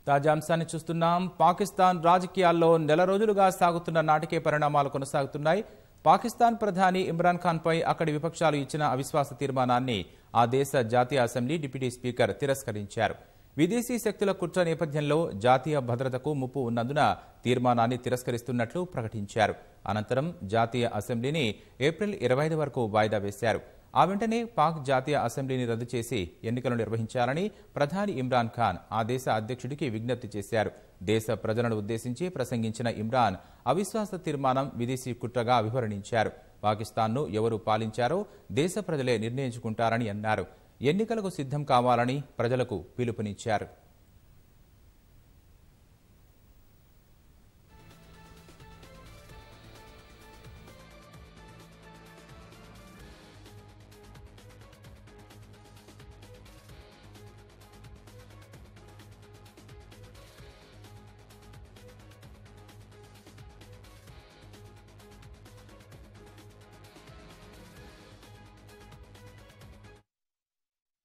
తాజా అంశాన్ని చూస్తున్నాం పాకిస్తాన్ రాజకీయాల్లో నెల రోజులుగా సాగుతున్న నాటికే పరిణామాలు కొనసాగుతున్నాయి పాకిస్తాన్ ప్రధాని ఇమ్రాన్ ఖాన్ పై అక్కడి విపక్షాలు ఇచ్చిన అవిశ్వాస తీర్మానాన్ని ఆ దేశ జాతీయ అసెంబ్లీ డిప్యూటీ స్పీకర్ తిరస్కరించారు విదేశీ శక్తుల కుట్ర నేపథ్యంలో జాతీయ భద్రతకు ముప్పు ఉన్నందున తీర్మానాన్ని తిరస్కరిస్తున్నట్లు ప్రకటించారు అనంతరం జాతీయ అసెంబ్లీని ఏప్రిల్ ఇరవై వరకు వాయిదా వేశారు ఆ వెంటనే పాక్ జాతీయ అసెంబ్లీని రద్దు చేసి ఎన్నికలు నిర్వహించాలని ప్రధాని ఇమ్రాన్ ఖాన్ ఆ దేశ అధ్యక్షుడికి విజ్ఞప్తి చేశారు దేశ ప్రజలను ఉద్దేశించి ప్రసంగించిన ఇమ్రాన్ అవిశ్వాస తీర్మానం విదేశీ కుట్రగా అభివర్ణించారు పాకిస్తాన్ను ఎవరు పాలించారో దేశ ప్రజలే నిర్ణయించుకుంటారని అన్నారు ఎన్నికలకు సిద్ధం కావాలని ప్రజలకు పిలుపునిచ్చారు